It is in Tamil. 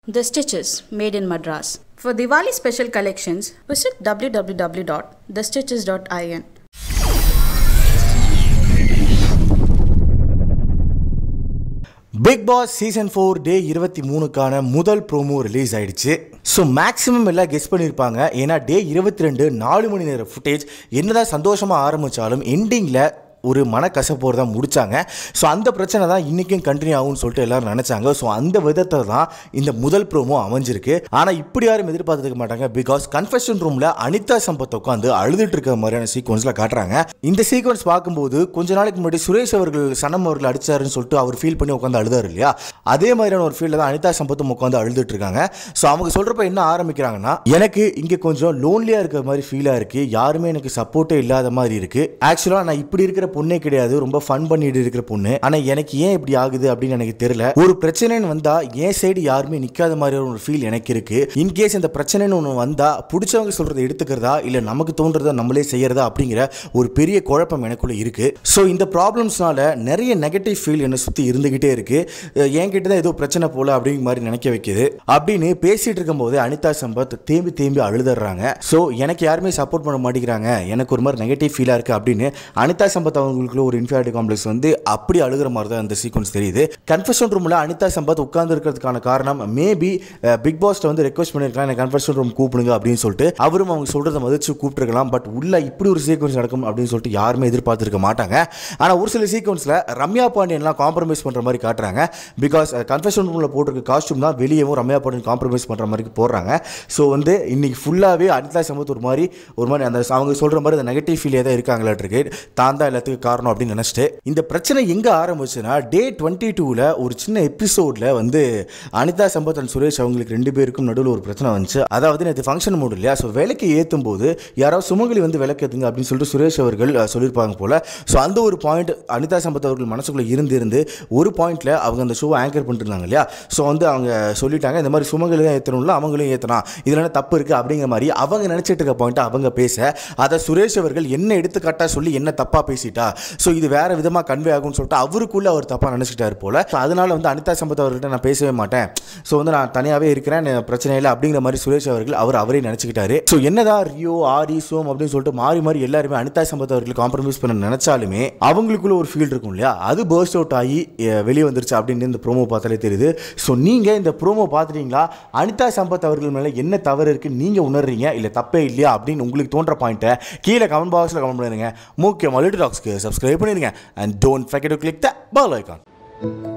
The Stitches, made in Madras. For Diwali special collections, visit www.thestitches.in. Bigg Boss season four day இருபத்தி மூணுக்கான முதல் ப்ரோமோ ரிலீஸ் ஆயிடுச்சு ஸோ மேக்ஸிமம் எல்லாம் கெஸ் பண்ணியிருப்பாங்க ஏன்னா டே இருபத்தி ரெண்டு நாலு மணி நேரம் ஃபுட்டேஜ் என்னதான் சந்தோஷமாக ஆரம்பித்தாலும் எண்டிங்கில் ஒரு மனக்கசப்போர் தான் முடிச்சாங்க ஸோ அந்த பிரச்சனை தான் இன்றைக்கும் கண்டினியூ ஆகும்னு சொல்லிட்டு எல்லாரும் நினச்சாங்க ஸோ அந்த விதத்தை தான் இந்த முதல் ப்ரோமோ அமைஞ்சிருக்கு ஆனால் இப்படி யாரும் எதிர்பார்த்துக்க மாட்டாங்க பிகாஸ் கன்ஃபெஷன் ரூமில் அனிதா சம்பத் உட்காந்து அழுதுட்டு இருக்க மாதிரியான சீக்வன்ஸில் காட்டுறாங்க இந்த சீக்வன்ஸ் பார்க்கும்போது கொஞ்ச நாளைக்கு முன்னாடி சுரேஷ் அவர்கள் சனம் அவர்கள் அடிச்சாருன்னு சொல்லிட்டு அவர் ஃபீல் பண்ணி உட்காந்து அழுதாரு இல்லையா அதே மாதிரியான ஒரு ஃபீல்டில் தான் அனிதா சம்பத்தும் உட்காந்து அழுதுட்டு இருக்காங்க ஸோ அவங்க சொல்கிறப்ப என்ன ஆரம்பிக்கிறாங்கன்னா எனக்கு இங்கே கொஞ்சம் லோன்லியாக இருக்கிற மாதிரி ஃபீலாக இருக்குது யாருமே எனக்கு சப்போர்ட்டே இல்லாத மாதிரி இருக்குது ஆக்சுவலாக நான் இப்படி இருக்கிற பொண்ணே கிடையாது ரொம்ப ஃபன் பண்ணிட்டு இருக்கிற பொண்ணு ஆனால் எனக்கு ஏன் இப்படி ஆகுது அப்படின்னு எனக்கு தெரியல ஒரு பிரச்சனைன்னு வந்தால் என் சைடு யாருமே நிற்காத மாதிரி ஒரு ஃபீல் எனக்கு இருக்கு இன்கேஸ் இந்த பிரச்சனைன்னு ஒன்று வந்தால் பிடிச்சவங்க சொல்கிறத எடுத்துக்கிறதா இல்லை நமக்கு தோன்றதை நம்மளே செய்யறதா அப்படிங்கிற ஒரு பெரிய குழப்பம் எனக்குள்ள இருக்கு ஸோ இந்த ப்ராப்ளம்ஸ்னால நிறைய நெகட்டிவ் ஃபீல் என்னை சுற்றி இருந்துகிட்டே இருக்கு அஹ் என்கிட்ட தான் ஏதோ பிரச்சனை போல அப்படிங்கிற மாதிரி நினைக்க வைக்குது அப்படின்னு பேசிட்டு இருக்கும்போது அனிதா சம்பத் தேம்பி தேம்பி அழுதுறாங்க ஸோ எனக்கு யாருமே சப்போர்ட் பண்ண மாட்டேங்கிறாங்க எனக்கு ஒரு மாதிரி நெகட்டிவ் ஃபீலாக இருக்கு அப்படின்னு அனிதா சம்பத் அவங்களுக்குள்ள ஒரு இன்ஃபியாரிட்டி காம்ப்ளெக்ஸ் வந்து அப்படி அழுகிற மாதிரி தான் இந்த சீக்வன்ஸ் தெரியுது கன்ஃபெஷன் ரூமில் அனிதா சம்பத் உட்கார்ந்து இருக்கிறதுக்கான காரணம் மேபி பிக் பாஸ்ட்டை வந்து ரெக்வஸ்ட் பண்ணியிருக்கலாம் எனக்கு கன்ஃபெஷன் ரூம் கூப்பிடுங்க அப்படின்னு சொல்லிட்டு அவரும் அவங்க சொல்கிறத மதிச்சு கூப்பிட்டுருக்கலாம் பட் உள்ள இப்படி ஒரு சீக்வன்ஸ் நடக்கும் அப்படின்னு சொல்லிட்டு யாருமே எதிர்பார்த்துருக்க மாட்டாங்க ஆனால் ஒரு சில சீக்வன்ஸில் ரம்யா பாண்டியன்லாம் காம்ப்ரமைஸ் பண்ணுற மாதிரி காட்டுறாங்க பிகாஸ் கன்ஃபெஷன் ரூமில் போட்டிருக்க காஸ்டியூம் தான் வெளியவும் ரம்யா பாண்டியன் காம்ப்ரமைஸ் பண்ணுற மாதிரி போடுறாங்க ஸோ வந்து இன்னைக்கு ஃபுல்லாகவே அனிதா சம்பத் ஒரு மாதிரி ஒரு மாதிரி அந்த அவங்க சொல்கிற மாதிரி அந்த நெகட்டிவ் ஃபீலே தான் இருக்காங்களாட்டிருக்கு தான் தான் எல்லாத்துக்கும் காரணம் அப்படின்னு நினச்சிட்டு இந்த பிரச்சனை எங்கே ஆரம்பிச்சுன்னா டே டுவெண்ட்டி டூவில் ஒரு சின்ன எபிசோடில் வந்து அனிதா சம்பத் அண்ட் சுரேஷ் அவங்களுக்கு ரெண்டு பேருக்கும் நடுவில் ஒரு பிரச்சனை வந்துச்சு அதாவது நேற்று ஃபங்க்ஷன் மூடு இல்லையா ஸோ விலைக்கு ஏற்றும் போது யாராவது சுமங்கலி வந்து விளக்கு ஏற்றுங்க அப்படின்னு சொல்லிட்டு சுரேஷ் அவர்கள் அஹ், சொல்லியிருப்பாங்க போல் ஸோ அந்த ஒரு பாயிண்ட் அனிதா சம்பத் அவர்கள் மனசுக்குள்ளே இருந்து இருந்து ஒரு பாயிண்ட்டில் அவங்க அந்த ஷோவை ஆங்கர் பண்ணிருந்தாங்க இல்லையா ஸோ வந்து அவங்க சொல்லிட்டாங்க இந்த மாதிரி சுமங்கலி தான் ஏற்றணும்ல அவங்களும் ஏற்றலாம் இதில் என்ன தப்பு இருக்குது அப்படிங்கிற மாதிரி அவங்க நினச்சிட்டு இருக்க பாயிண்ட்டை அவங்க பேச அதை சுரேஷ் அவர்கள் என்ன எடுத்துக்காட்டாக சொல்லி என்ன தப்பாக பேசிட்டா ஸோ இது வேற விதமாக கன்வே ஆகும்னு சொல்லிட்டு அவருக்குள்ள அவர் தப்பாக நினச்சிட்டாரு போல ஸோ அதனால வந்து அனிதா சம்பத் அவர்கிட்ட நான் பேசவே மாட்டேன் ஸோ வந்து நான் தனியாகவே இருக்கிறேன் எனக்கு பிரச்சனை இல்லை அப்படிங்கிற மாதிரி சுரேஷ் அவர்கள் அவர் அவரே நினச்சிக்கிட்டாரு ஸோ என்னதான் ரியோ ஆரி சோம் அப்படின்னு சொல்லிட்டு மாறி மாறி எல்லாருமே அனிதா சம்பத் அவர்கள் காம்ப்ரமைஸ் பண்ண நினைச்சாலுமே அவங்களுக்குள்ள ஒரு ஃபீல் இருக்கும் இல்லையா அது பர்ஸ்ட் அவுட் ஆகி அஹ், வெளியே வந்துருச்சு அப்படின்னு இந்த ப்ரோமோ பார்த்தாலே தெரியுது ஸோ நீங்கள் இந்த ப்ரோமோ பார்த்துட்டீங்களா அனிதா சம்பத் அவர்கள் மேலே என்ன தவறு இருக்குன்னு நீங்கள் உணர்றீங்க இல்லை தப்பே இல்லையா அப்படின்னு உங்களுக்கு தோன்ற பாயிண்ட்டை கீழே கமெண்ட் பாக்ஸில் கமெண்ட் பண்ணிடுங்க முக்கியமாக லிட்டு டாக்ஸ்க்கு சப்ஸ்கிரைப் பண்ணிடுங்க and don't forget to click the bell icon